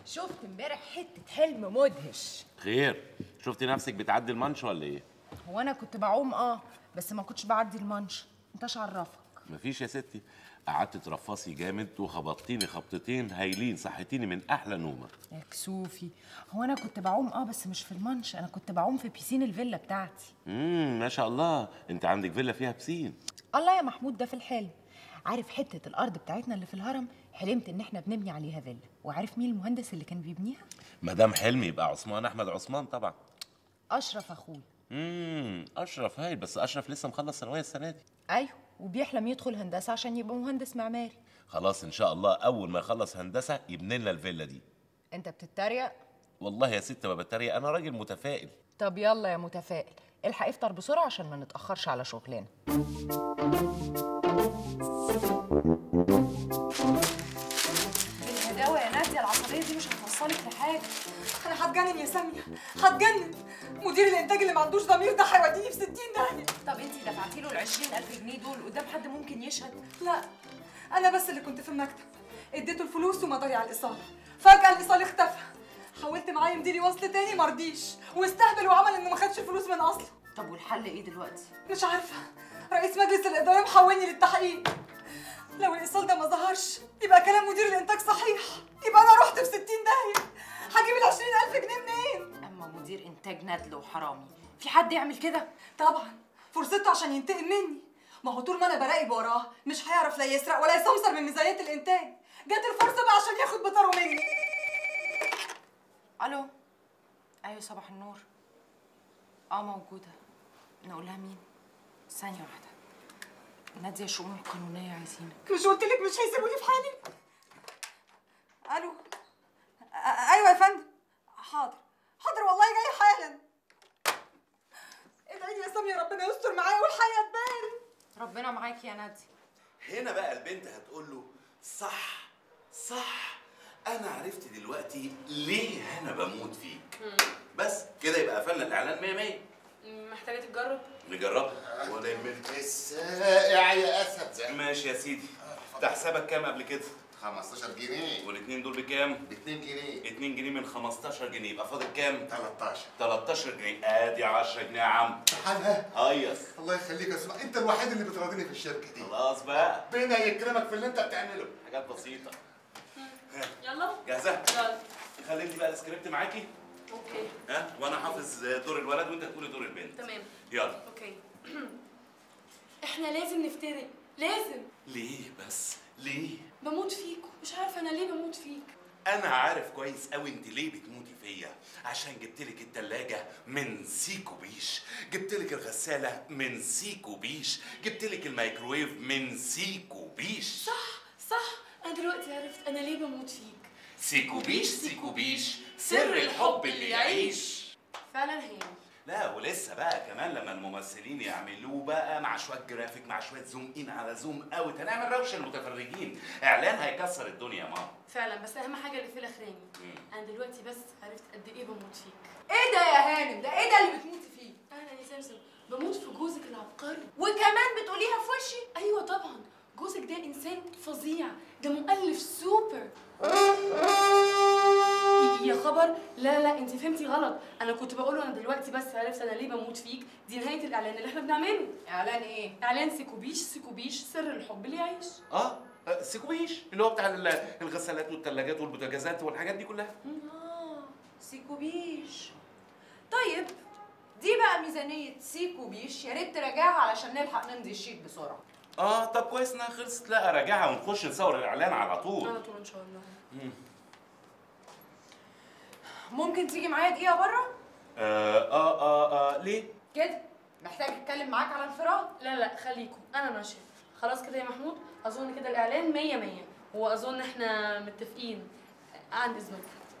شفت امبارح حته حلم مدهش خير شفتي نفسك بتعدي المانش ولا ايه هو انا كنت بعوم اه بس ما كنتش بعدي المانش انتش عرفك مفيش يا ستي قعدت ترفصي جامد وخبطتيني خبطتين هايلين صحتيني من احلى نومه يا كسوفي هو انا كنت بعوم اه بس مش في المانش انا كنت بعوم في بيسين الفيلا بتاعتي امم ما شاء الله انت عندك فيلا فيها بسين الله يا محمود ده في الحلم عارف حته الارض بتاعتنا اللي في الهرم حلمت ان احنا بنبني عليها فيلا وعارف مين المهندس اللي كان بيبنيها مدام حلمي يبقى عثمان احمد عثمان طبعا اشرف اخويا امم اشرف هاي بس اشرف لسه مخلص ثانويه السنه دي ايوه وبيحلم يدخل هندسه عشان يبقى مهندس معماري خلاص ان شاء الله اول ما يخلص هندسه يبني لنا الفيلا دي انت بتتريق والله يا ست ما بتريق انا راجل متفائل طب يلا يا متفائل الحق افطر بسرعه عشان ما نتاخرش على شغلنا الهداوه يا ناديه العصبيه دي مش هتوصلك لحاجه انا هتجنن يا ساميه هتجنن مدير الانتاج اللي ما عندوش ضمير ده هيوديني في 60 داهيه طب انت دفعتي له ال 20000 جنيه دول قدام حد ممكن يشهد لا انا بس اللي كنت في المكتب اديته الفلوس ومضاري على الايصال فجاه الايصال اختفى حاولت معاه يمدي لي وصل تاني مرضيش واستهبل وعمل انه ما خدش الفلوس من اصله طب والحل ايه دلوقتي مش عارفه رئيس مجلس الاداره محولني للتحقيق لو الايصال ده ما ظهرش يبقى كلام مدير الانتاج صحيح يبقى انا رحت في 60 داهيه هجيب ال 20000 جنيه منين اما مدير انتاج ندل وحرامي في حد يعمل كده طبعا فرصته عشان ينتقم مني ما هو طول ما انا براقب وراه مش هيعرف لا يسرق ولا يسمسر من ميزانيات الانتاج جت الفرصه بقى عشان ياخد بطاره مني الو ايوه صباح النور اه موجوده نقولها مين ثانيه واحده ناديه الشؤون القانونيه عايزينك مش قلت لك مش هيسيبوني في حالي الو أ- ايوه يا فندم حاضر حاضر والله جاي حالا ادعي لي يا ساميه ربنا يستر معايا والحياه تبان ربنا معاكي يا ناديه هنا بقى البنت هتقول له صح صح انا عرفت دلوقتي ليه انا بموت فيك بس كده يبقى قفلنا الاعلان 100 100 محتاجه تتجرب نجربها ولا يهمك السائع يا اسد ماشي يا سيدي ده حسابك كام قبل كده 15 جنيه والاثنين دول بكام ب 2 جنيه 2 جنيه من 15 جنيه يبقى فاضل كام 13 13 جنيه ادي 10 جنيه يا عم حالها هيص الله يخليك يا سمع انت الوحيد اللي بتراضيني في الشركه دي خلاص بقى ربنا يكرمك في اللي انت بتعمله حاجات بسيطه يلا جاهزه يلا خليتي بقى السكريبت معاكي اوكي ها وانا حافظ دور الولد وانت تقولي دور البنت تمام يلا اوكي احنا لازم نفترق لازم ليه بس ليه بموت فيك مش عارفه انا ليه بموت فيك انا عارف كويس قوي انت ليه بتموتي فيا عشان جبتلك التلاجة من سيكو بيش جبتلك الغسالة من سيكو بيش جبتلك الميكرويف من سيكو بيش صح صح انا دلوقتي عرفت انا ليه بموت فيك سيكو بيش سيكو بيش سر الحب اللي يعيش فعلا هي لا ولسه بقى كمان لما الممثلين يعملوه بقى مع شويه جرافيك مع شويه زوم ان على زوم اوت هنعمل روشه المتفرجين اعلان هيكسر الدنيا يا ماما فعلا بس اهم حاجه اللي في الاخراني انا دلوقتي بس عرفت قد ايه بموت فيك ايه ده يا هانم ده ايه ده اللي بتموتي فيه انا يا سمسم بموت في جوزك العبقري وكمان بتقوليها في وشي ايوه طبعا جوزك ده انسان فظيع ده مؤلف سوبر يا خبر لا لا انت فهمتي غلط انا كنت بقوله انا دلوقتي بس عرفت انا ليه بموت فيك دي نهايه الاعلان اللي احنا بنعمله اعلان ايه اعلان سيكوبيش سيكوبيش سر الحب اللي يعيش اه آه، سيكو بيش اللي هو بتاع ال- الغسالات والثلاجات والبوتاجازات والحاجات دي كلها اه سيكو بيش طيب دي بقى ميزانية سيكو بيش يا ريت تراجعها علشان نلحق نمضي الشيك بسرعة اه طب كويس انها خلصت لا اراجعها ونخش نصور الاعلان على طول على طول ان شاء الله ممكن تيجي معايا دقيقة بره؟ آه, اه اه اه ليه؟ كده محتاج اتكلم معاك على انفراد لا لا خليكم انا ماشيه خلاص كده يا محمود اظن كده الاعلان مية مية واظن احنا متفقين عند اذنك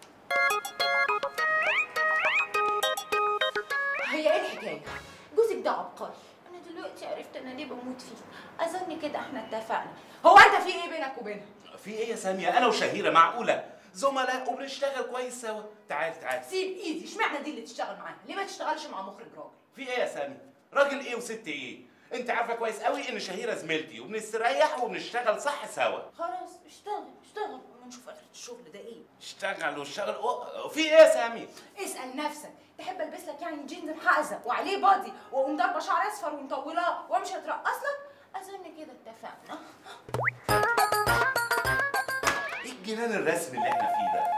هي ايه الحكايه جوزك ده عبقري انا دلوقتي عرفت انا ليه بموت فيه اظن كده احنا اتفقنا هو انت في ايه بينك وبينها؟ في ايه يا ساميه انا وشهيره معقوله زملاء وبنشتغل كويس سوا تعال تعال سيب ايدي اشمعنى دي اللي تشتغل معاها؟ ليه ما تشتغلش مع مخرج راجل؟ في ايه يا سامي راجل ايه وست ايه انت عارفه كويس قوي ان شهيره زميلتي وبنستريح وبنشتغل صح سوا خلاص اشتغل اشتغل اما نشوف اخرة الشغل ده ايه اشتغل واشتغل و- في ايه يا سامي اسال نفسك تحب البس لك يعني جينز محقزه وعليه بادي واقوم ضاربه شعر اصفر ومطولاه وامشي اترقص لك اظن كده اتفقنا ايه الجنان الرسمي اللي احنا فيه ده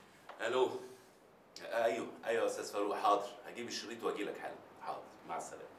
الو ايوه ايوه يا استاذ فاروق حاضر هجيب الشريط واجي لك حالا حاضر مع السلامه